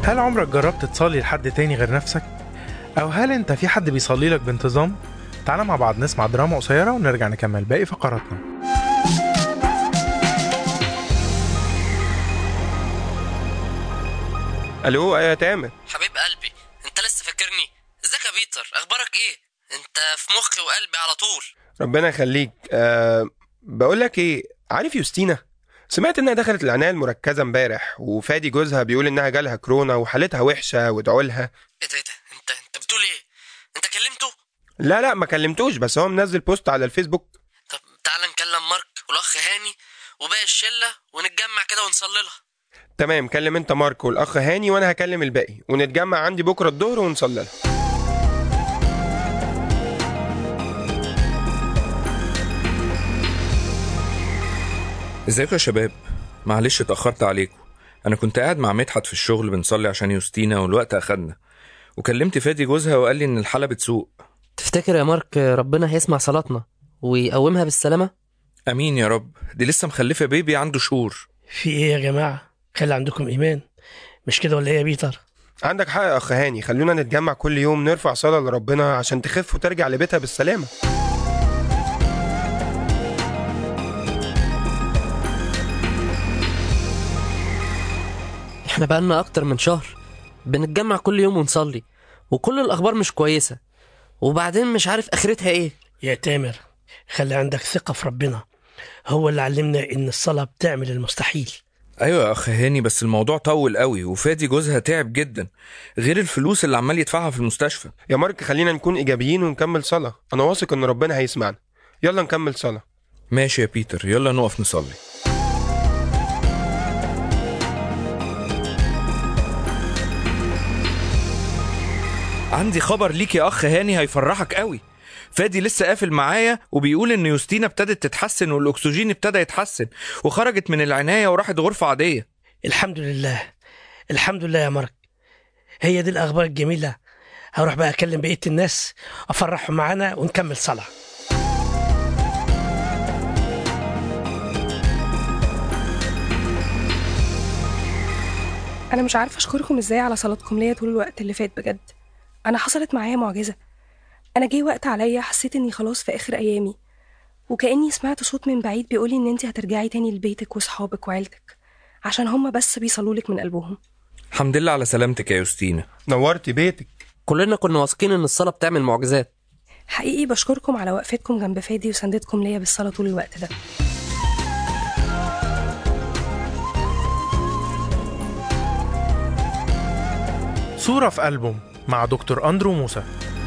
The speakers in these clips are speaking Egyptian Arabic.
هل عمرك جربت تصلي لحد تاني غير نفسك؟ أو هل أنت في حد بيصلي لك بانتظام؟ تعالى مع بعض نسمع دراما قصيرة ونرجع نكمل باقي فقراتنا الو ايوه يا تامر حبيب قلبي انت لسه فاكرني ازيك يا بيتر اخبارك ايه انت في مخي وقلبي على طول ربنا يخليك أه بقول لك ايه عارف يوستينا سمعت انها دخلت العنايه المركزه امبارح وفادي جوزها بيقول انها جالها كورونا وحالتها وحشه وادعوا لها ايه ده ايه ده انت انت بتقول ايه انت كلمته لا لا ما كلمتوش بس هو منزل بوست على الفيسبوك طب تعال نكلم مارك والاخ هاني وباقي الشله ونتجمع كده ونصلي لها تمام كلم انت مارك والاخ هاني وانا هكلم الباقي ونتجمع عندي بكره الظهر ونصلي لها ازيكم يا شباب معلش اتأخرت عليكم أنا كنت قاعد مع مدحت في الشغل بنصلي عشان يوستينا والوقت أخدنا وكلمت فادي جوزها وقال لي إن الحالة بتسوء تفتكر يا مارك ربنا هيسمع صلاتنا ويقومها بالسلامه أمين يا رب دي لسه مخلفة بيبي عنده شهور في ايه يا جماعة خلي عندكم ايمان مش كده ولا ايه يا بيتر عندك حق يا اخ هاني خلونا نتجمع كل يوم نرفع صلاه لربنا عشان تخف وترجع لبيتها بالسلامه احنا بقالنا اكتر من شهر بنتجمع كل يوم ونصلي وكل الاخبار مش كويسه وبعدين مش عارف اخرتها ايه يا تامر خلي عندك ثقة في ربنا هو اللي علمنا ان الصلاة بتعمل المستحيل أيوة يا أخ هاني بس الموضوع طول قوي وفادي جوزها تعب جدا غير الفلوس اللي عمال يدفعها في المستشفى يا مارك خلينا نكون ايجابيين ونكمل صلاه انا واثق ان ربنا هيسمعنا يلا نكمل صلاه ماشي يا بيتر يلا نقف نصلي عندي خبر ليك يا اخ هاني هيفرحك قوي فادي لسه قافل معايا وبيقول ان يوستينا ابتدت تتحسن والاكسجين ابتدى يتحسن وخرجت من العنايه وراحت غرفه عاديه الحمد لله الحمد لله يا مارك هي دي الاخبار الجميلة هروح بقى اكلم بقية الناس افرحهم معانا ونكمل صلاة انا مش عارفه اشكركم ازاي على صلاتكم ليا طول الوقت اللي فات بجد انا حصلت معايا معجزه انا جه وقت عليا حسيت اني خلاص في اخر ايامي وكاني سمعت صوت من بعيد بيقولي ان انت هترجعي تاني لبيتك وصحابك وعيلتك عشان هما بس بيصلوا لك من قلبهم الحمد لله على سلامتك يا يوستينا نورت بيتك كلنا كنا واثقين ان الصلاه بتعمل معجزات حقيقي بشكركم على وقفتكم جنب فادي وسندتكم ليا بالصلاه طول الوقت ده صورة في ألبوم مع دكتور أندرو موسى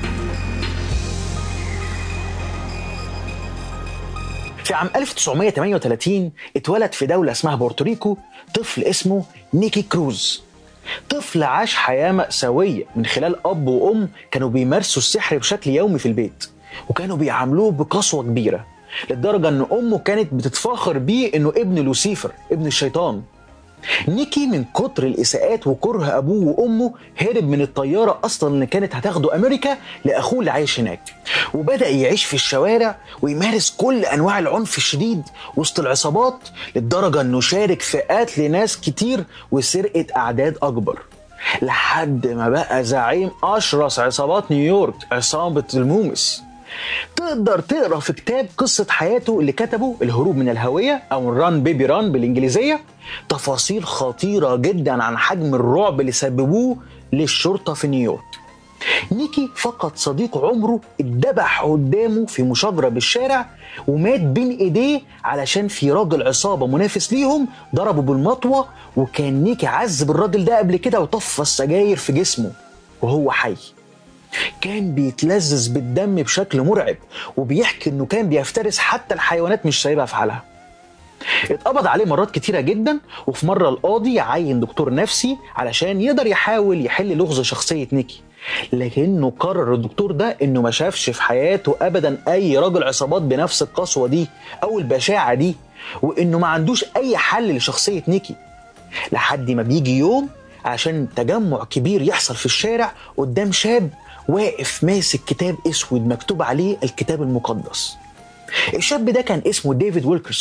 في عام 1938 اتولد في دولة اسمها بورتوريكو طفل اسمه نيكي كروز طفل عاش حياة مأساوية من خلال أب وأم كانوا بيمارسوا السحر بشكل يومي في البيت وكانوا بيعاملوه بقسوة كبيرة لدرجة أن أمه كانت بتتفاخر بيه أنه ابن لوسيفر ابن الشيطان نيكي من كتر الإساءات وكره أبوه وأمه هرب من الطيارة أصلا اللي كانت هتاخده أمريكا لأخوه اللي عايش هناك وبدأ يعيش في الشوارع ويمارس كل أنواع العنف الشديد وسط العصابات للدرجة أنه شارك في قتل ناس كتير وسرقة أعداد أكبر لحد ما بقى زعيم أشرس عصابات نيويورك عصابة المومس تقدر تقرا في كتاب قصة حياته اللي كتبه الهروب من الهوية أو ران بيبي ران بالإنجليزية تفاصيل خطيرة جدا عن حجم الرعب اللي سببوه للشرطة في نيويورك نيكي فقد صديق عمره اتذبح قدامه في مشاجرة بالشارع ومات بين ايديه علشان في راجل عصابة منافس ليهم ضربه بالمطوة وكان نيكي عذب الراجل ده قبل كده وطفى السجاير في جسمه وهو حي كان بيتلذذ بالدم بشكل مرعب وبيحكي انه كان بيفترس حتى الحيوانات مش سايبها في حالها اتقبض عليه مرات كتيرة جدا وفي مرة القاضي عين دكتور نفسي علشان يقدر يحاول يحل لغز شخصية نيكي لكنه قرر الدكتور ده انه ما شافش في حياته ابدا اي راجل عصابات بنفس القسوة دي او البشاعة دي وانه ما عندوش اي حل لشخصية نيكي لحد ما بيجي يوم عشان تجمع كبير يحصل في الشارع قدام شاب واقف ماسك كتاب اسود مكتوب عليه الكتاب المقدس الشاب ده كان اسمه ديفيد ويلكرسون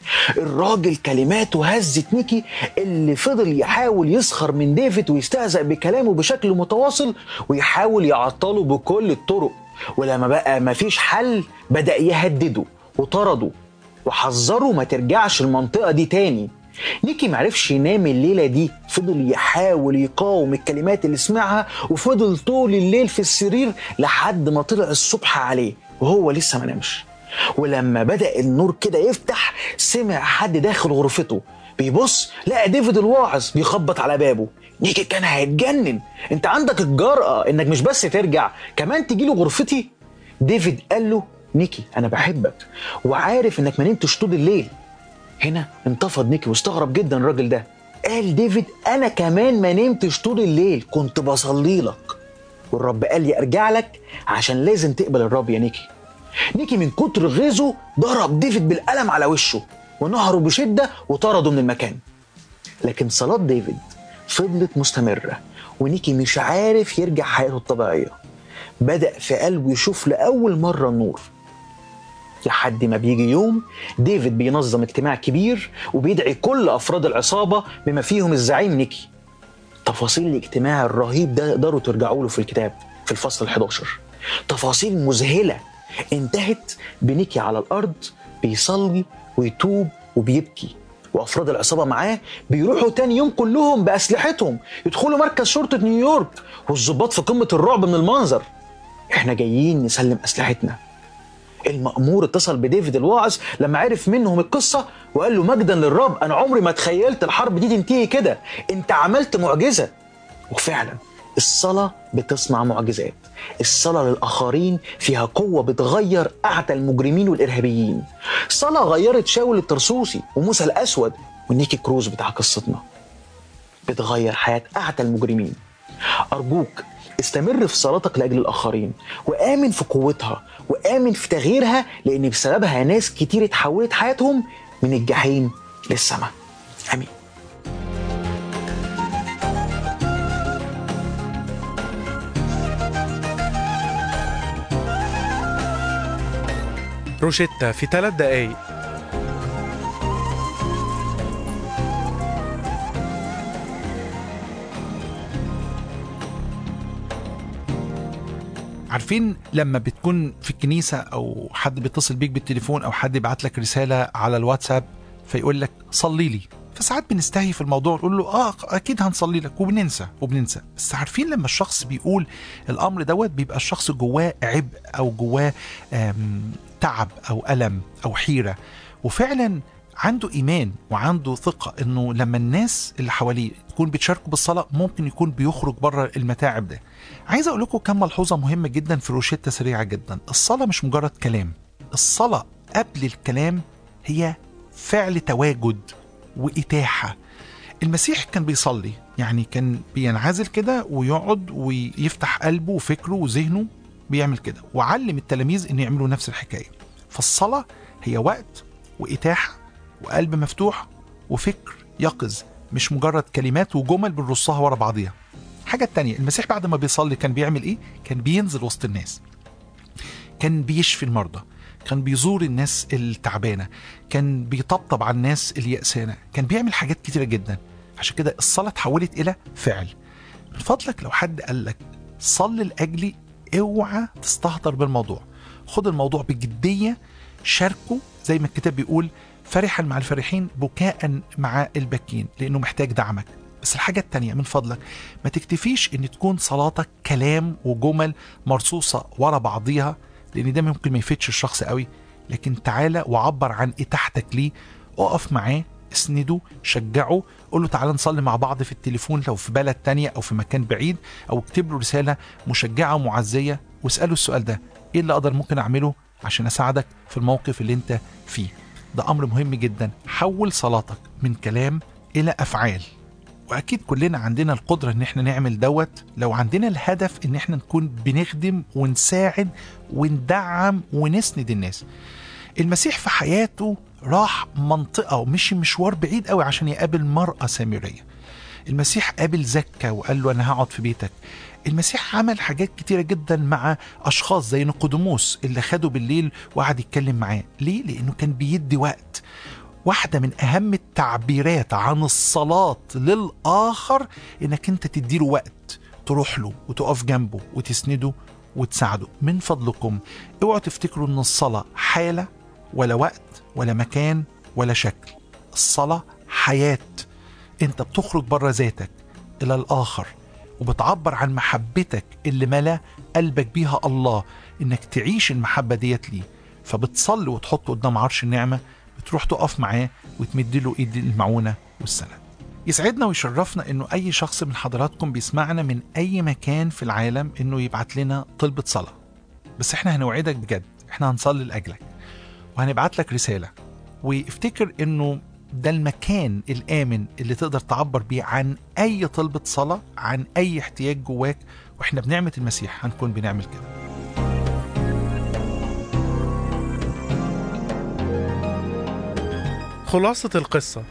الراجل كلماته هزت نيكي اللي فضل يحاول يسخر من ديفيد ويستهزأ بكلامه بشكل متواصل ويحاول يعطله بكل الطرق ولما بقى مفيش حل بدأ يهدده وطرده وحذره ما ترجعش المنطقة دي تاني نيكي معرفش ينام الليلة دي فضل يحاول يقاوم الكلمات اللي سمعها وفضل طول الليل في السرير لحد ما طلع الصبح عليه وهو لسه ما نامش ولما بدأ النور كده يفتح سمع حد داخل غرفته بيبص لقى ديفيد الواعظ بيخبط على بابه نيكي كان هيتجنن انت عندك الجرأة انك مش بس ترجع كمان تجي له غرفتي ديفيد قال له نيكي انا بحبك وعارف انك ما نمتش طول الليل هنا انتفض نيكي واستغرب جدا الراجل ده قال ديفيد انا كمان ما نمتش طول الليل كنت بصلي لك والرب قال لي ارجع لك عشان لازم تقبل الرب يا نيكي نيكي من كتر غيظه ضرب ديفيد بالقلم على وشه ونهره بشده وطرده من المكان لكن صلاه ديفيد فضلت مستمره ونيكي مش عارف يرجع حياته الطبيعيه بدا في قلبه يشوف لاول مره النور لحد ما بيجي يوم ديفيد بينظم اجتماع كبير وبيدعي كل افراد العصابه بما فيهم الزعيم نيكي تفاصيل الاجتماع الرهيب ده يقدروا ترجعوا له في الكتاب في الفصل ال11 تفاصيل مذهله انتهت بنيكي على الارض بيصلي ويتوب وبيبكي وافراد العصابه معاه بيروحوا تاني يوم كلهم باسلحتهم يدخلوا مركز شرطه نيويورك والظباط في قمه الرعب من المنظر احنا جايين نسلم اسلحتنا المأمور اتصل بديفيد الواعظ لما عرف منهم القصة وقال له مجدا للرب أنا عمري ما تخيلت الحرب دي تنتهي كده أنت عملت معجزة وفعلا الصلاة بتصنع معجزات الصلاة للآخرين فيها قوة بتغير أعتى المجرمين والإرهابيين صلاة غيرت شاول الترسوسي وموسى الأسود ونيكي كروز بتاع قصتنا بتغير حياة أعتى المجرمين أرجوك استمر في صلاتك لأجل الآخرين وآمن في قوتها وآمن في تغييرها لأن بسببها ناس كتير اتحولت حياتهم من الجحيم للسماء آمين روشيتا في ثلاث دقايق عارفين لما بتكون في الكنيسة أو حد بيتصل بيك بالتليفون أو حد يبعت لك رسالة على الواتساب فيقول لك صلي لي فساعات بنستهي في الموضوع ونقول له اه اكيد هنصلي لك وبننسى وبننسى بس عارفين لما الشخص بيقول الامر دوت بيبقى الشخص جواه عبء او جواه آم، تعب او الم او حيره وفعلا عنده ايمان وعنده ثقه انه لما الناس اللي حواليه تكون بتشاركوا بالصلاه ممكن يكون بيخرج بره المتاعب ده عايز اقول لكم كم ملحوظه مهمه جدا في روشته سريعه جدا الصلاه مش مجرد كلام الصلاه قبل الكلام هي فعل تواجد واتاحه المسيح كان بيصلي يعني كان بينعزل كده ويقعد ويفتح قلبه وفكره وذهنه بيعمل كده وعلم التلاميذ ان يعملوا نفس الحكايه فالصلاه هي وقت واتاحه وقلب مفتوح وفكر يقظ مش مجرد كلمات وجمل بنرصها ورا بعضيها الحاجة التانية المسيح بعد ما بيصلي كان بيعمل ايه؟ كان بينزل وسط الناس كان بيشفي المرضى كان بيزور الناس التعبانة كان بيطبطب على الناس اليأسانة كان بيعمل حاجات كتيرة جدا عشان كده الصلاة اتحولت إلى فعل من فضلك لو حد قال لك صل لأجلي اوعى تستهتر بالموضوع خد الموضوع بجدية شاركه زي ما الكتاب بيقول فرحا مع الفرحين بكاء مع الباكين لأنه محتاج دعمك بس الحاجة التانية من فضلك ما تكتفيش ان تكون صلاتك كلام وجمل مرصوصة ورا بعضيها لان ده ممكن ما يفيدش الشخص قوي لكن تعالى وعبر عن اتاحتك ليه اقف معاه اسنده شجعه قول له تعالى نصلي مع بعض في التليفون لو في بلد تانية او في مكان بعيد او اكتب له رسالة مشجعة ومعزية واسأله السؤال ده ايه اللي اقدر ممكن اعمله عشان اساعدك في الموقف اللي انت فيه ده امر مهم جدا حول صلاتك من كلام الى افعال واكيد كلنا عندنا القدره ان احنا نعمل دوت لو عندنا الهدف ان احنا نكون بنخدم ونساعد وندعم ونسند الناس المسيح في حياته راح منطقه ومشي مشوار بعيد قوي عشان يقابل مراه سامريه المسيح قابل زكا وقال له انا هقعد في بيتك المسيح عمل حاجات كتيرة جدا مع أشخاص زي نيقوديموس اللي خده بالليل وقعد يتكلم معاه ليه؟ لأنه كان بيدي وقت واحدة من أهم التعبيرات عن الصلاة للآخر إنك أنت تديله وقت تروح له وتقف جنبه وتسنده وتساعده من فضلكم اوعوا تفتكروا ان الصلاة حالة ولا وقت ولا مكان ولا شكل الصلاة حياة انت بتخرج بره ذاتك الى الاخر وبتعبر عن محبتك اللي ملا قلبك بيها الله انك تعيش المحبة ديت ليه فبتصلي وتحطه قدام عرش النعمة بتروح تقف معاه وتمد له ايد المعونة والسند يسعدنا ويشرفنا انه اي شخص من حضراتكم بيسمعنا من اي مكان في العالم انه يبعت لنا طلبة صلاة بس احنا هنوعدك بجد احنا هنصلي لاجلك وهنبعت لك رسالة وافتكر انه ده المكان الآمن اللي تقدر تعبر بيه عن أي طلبة صلاة عن أي احتياج جواك وإحنا بنعمة المسيح هنكون بنعمل كده خلاصة القصة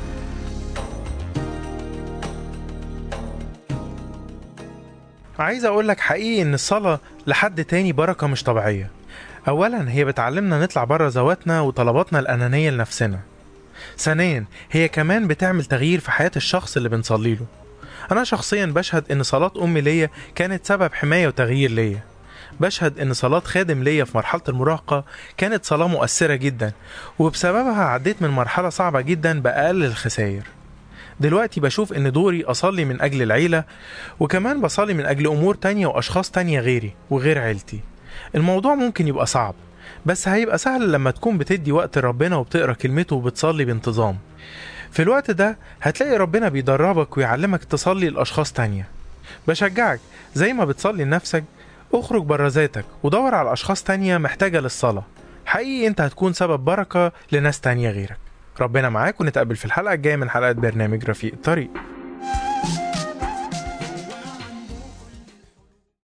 عايز أقول لك حقيقي إن الصلاة لحد تاني بركة مش طبيعية أولا هي بتعلمنا نطلع بره ذواتنا وطلباتنا الأنانية لنفسنا ثانيا هي كمان بتعمل تغيير في حياة الشخص اللي بنصلي له أنا شخصيا بشهد إن صلاة أمي ليا كانت سبب حماية وتغيير ليا بشهد إن صلاة خادم ليا في مرحلة المراهقة كانت صلاة مؤثرة جدا وبسببها عديت من مرحلة صعبة جدا بأقل الخسائر دلوقتي بشوف إن دوري أصلي من أجل العيلة وكمان بصلي من أجل أمور تانية وأشخاص تانية غيري وغير عيلتي الموضوع ممكن يبقى صعب بس هيبقى سهل لما تكون بتدي وقت لربنا وبتقرا كلمته وبتصلي بانتظام في الوقت ده هتلاقي ربنا بيدربك ويعلمك تصلي لأشخاص تانية بشجعك زي ما بتصلي لنفسك اخرج بره ذاتك ودور على أشخاص تانية محتاجة للصلاة حقيقي انت هتكون سبب بركة لناس تانية غيرك ربنا معاك ونتقابل في الحلقة الجاية من حلقات برنامج رفيق الطريق